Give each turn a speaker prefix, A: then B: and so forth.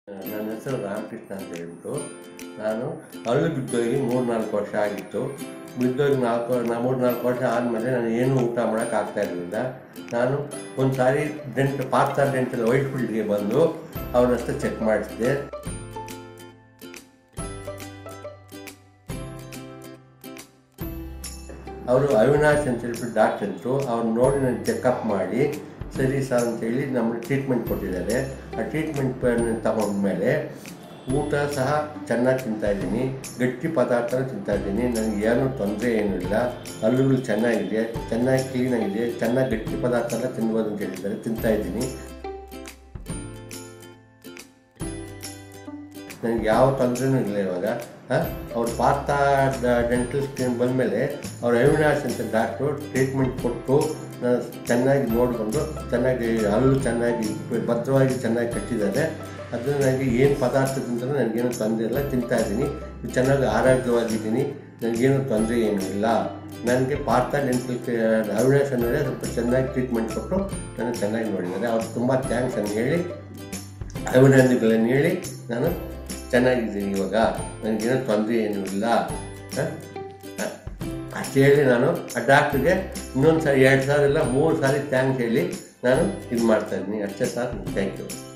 A: ನನ್ನ ಹೆಸರು ರಾಮಕೃಷ್ಣ ಅಂತ ಹೇಳ್ಬಿಟ್ಟು ನಾನು ಹಲ್ಲು ಬಿದ್ದೋಗಿ ಮೂರು ನಾಲ್ಕು ವರ್ಷ ಆಗಿತ್ತು ಬಿದ್ದೋಗಿ ನಾಲ್ಕು ನಾ ಮೂರು ನಾಲ್ಕು ವರ್ಷ ಆದಮೇಲೆ ನಾನು ಏನೂ ಊಟ ಮಾಡೋಕೆ ಆಗ್ತಾ ಇರಲಿಲ್ಲ ನಾನು ಒಂದು ಸಾರಿ ಡೆಂಟ್ ಪಾರ್ಥ ಡೆಂಟಲ್ ವೈಟ್ ಫೀಲ್ಡ್ಗೆ ಬಂದು ಅವ್ರ ಹತ್ರ ಚೆಕ್ ಮಾಡಿಸಿದೆ ಅವರು ಅವಿನಾಶ್ ಅಂತ ಹೇಳ್ಬಿಟ್ಟು ಡಾಕ್ಟರ್ ಇದ್ರು ಅವ್ರು ನೋಡಿ ನಾನು ಚೆಕಪ್ ಮಾಡಿ ಸರಿ ಸರ್ ಅಂತೇಳಿ ನಮಗೆ ಟ್ರೀಟ್ಮೆಂಟ್ ಕೊಟ್ಟಿದ್ದಾರೆ ಆ ಟ್ರೀಟ್ಮೆಂಟ್ ತಗೊಂಡ್ಮೇಲೆ ಊಟ ಸಹ ಚೆನ್ನಾಗಿ ತಿಂತಾ ಇದ್ದೀನಿ ಗಟ್ಟಿ ಪದಾರ್ಥನ ತಿಂತಾ ಇದ್ದೀನಿ ನನಗೆ ಏನೂ ತೊಂದರೆ ಏನೂ ಇಲ್ಲ ಹಲ್ಲುಗಳು ಚೆನ್ನಾಗಿದೆ ಚೆನ್ನಾಗಿ ಕ್ಲೀನಾಗಿದೆ ಚೆನ್ನಾಗಿ ಗಟ್ಟಿ ಪದಾರ್ಥ ಎಲ್ಲ ತಿನ್ಬೋದು ಅಂತ ಹೇಳಿದ್ದಾರೆ ತಿಂತಾ ಇದ್ದೀನಿ ನನಗೆ ಯಾವ ತೊಂದರೆನೂ ಇಲ್ಲ ಇವಾಗ ಅವ್ರು ಪಾರ್ಥ ಡೆಂಟಲ್ ಸ್ಕ್ರೀನ್ ಬಂದಮೇಲೆ ಅವ್ರು ಅವಿನಾಶ್ ಅಂತ ಡಾಕ್ಟ್ರು ಟ್ರೀಟ್ಮೆಂಟ್ ಕೊಟ್ಟು ನಾನು ಚೆನ್ನಾಗಿ ನೋಡಿಕೊಂಡು ಚೆನ್ನಾಗಿ ಹಲ್ಲು ಚೆನ್ನಾಗಿ ಭದ್ರವಾಗಿ ಚೆನ್ನಾಗಿ ಕಟ್ಟಿದ್ದಾರೆ ಅದು ನನಗೆ ಏನು ಪದಾರ್ಥ ತಿಂದರೂ ನನಗೇನು ತೊಂದರೆ ಇಲ್ಲ ತಿಂತಾ ಇದ್ದೀನಿ ಚೆನ್ನಾಗಿ ಆರೋಗ್ಯವಾಗಿದ್ದೀನಿ ನನಗೇನು ತೊಂದರೆ ಏನೂ ಇಲ್ಲ ನನಗೆ ಪಾರ್ಥ ಡೆಂಟಲ್ ಅವಿನಾಶ್ ಅಂದರೆ ಸ್ವಲ್ಪ ಚೆನ್ನಾಗಿ ಟ್ರೀಟ್ಮೆಂಟ್ ಕೊಟ್ಟು ನನಗೆ ಚೆನ್ನಾಗಿ ನೋಡಿದ್ದಾರೆ ಅವ್ರು ತುಂಬ ಥ್ಯಾಂಕ್ಸ್ ಅಂತ ಹೇಳಿ ಅಭಿನಂದನೆಗಳನ್ನು ಹೇಳಿ ನಾನು ಚೆನ್ನಾಗಿದ್ದೀನಿ ಇವಾಗ ನನಗೇನೋ ತೊಂದರೆ ಏನೂ ಇಲ್ಲ ಅಷ್ಟು ಹೇಳಿ ನಾನು ಆ ಡಾಕ್ಟ್ರಿಗೆ ಇನ್ನೊಂದು ಸಾರಿ ಎರಡು ಸಾವಿರ ಇಲ್ಲ ಮೂರು ಸಾರಿ ಥ್ಯಾಂಕ್ಸ್ ಹೇಳಿ ನಾನು ಇದು ಮಾಡ್ತಾಯಿದ್ದೀನಿ ಅಷ್ಟೇ ಸರ್ ಥ್ಯಾಂಕ್ ಯು